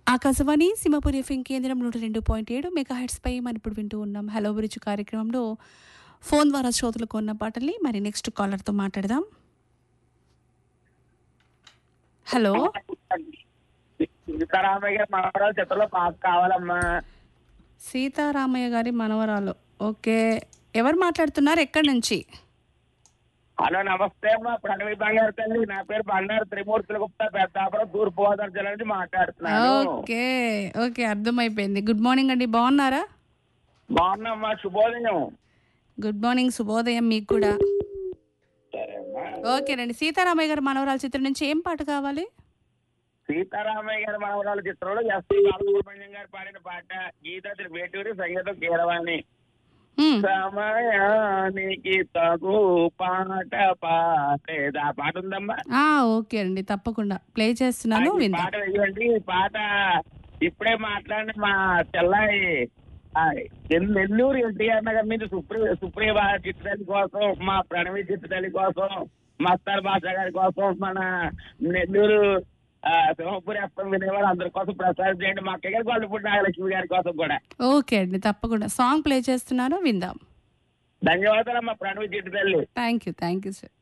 Akashvani Simhapuri FM కేంద్రం నూట రెండు పాయింట్ ఏడు మెగా పై మనం ఇప్పుడు వింటూ ఉన్నాం హలో బ్రిడ్జ్ కార్యక్రమంలో ఫోన్ ద్వారా శ్రోతలకు ఉన్న పాటల్ని మరి నెక్స్ట్ కాలర్తో మాట్లాడదాం హలో సీతారామయ్య గారి మనవరాలు చిత్రంలో పాట కావాలమ్మా సీతారామయ్య గారి మనవరాలు ఓకే ఎవరు మాట్లాడుతున్నారు ఎక్కడి నుంచి హలో నమస్తే అమ్మా ప్రణవి బంగారు తల్లి నా పేరు బండారు త్రిమూర్తుల గుప్తా పెద్దాపురం తూర్పు గోదావరి జిల్లా నుంచి మాట్లాడుతున్నాను ఓకే ఓకే అర్థమైపోయింది గుడ్ మార్నింగ్ అండి బాగున్నారా బాగున్నామ్మా శుభోదయం గుడ్ మార్నింగ్ శుభోదయం మీకు కూడా సరే అమ్మా ఓకేనండి సీతారామయ్య గారి మనవరాల చిత్రం నుంచి ఏం పాట కావాలి సీతారామయ్య గారి మనవరాల చిత్రంలో ఎస్పీ బాలసుబ్రహ్మణ్యం గారు పాడిన పాట గీత వేటూరి సంగీతం కీరవాణి హ్మ్. సమయానికి తగు పాట పాటేదా పాట ఉందమ్మా ఆ, ఓకే అండి తప్పకుండా ప్లే చేస్తున్నాను ఈ విందాం పాట వేయండి ఈ పాట ఇప్పుడే మాట్లాడిన మా చెల్లాయి ఆ, నెల్- నెల్లూరు ఎన్టీఆర్ నగర్ మీద సుప్రియ సుప్రియ చిత్రతల్లి కోసం మా ప్రణవి చిత్రతల్లి కోసం మస్తార్ బాషా గారి కోసం మన నెల్లూరు ఆ, సింహపురి అప్పం వినేవారు అందరి కోసం ప్రసాదం చేయండి మా అక్కయ్య గారి గొల్లపూడి నాగలక్ష్మి గారి కోసం కూడా ఓకే అండి తప్పకుండా సాంగ్ ప్లే చేస్తున్నాను విందాం ధన్యవాదాలు మా ప్రణవి చిట్టు తల్లి thank you thank you sir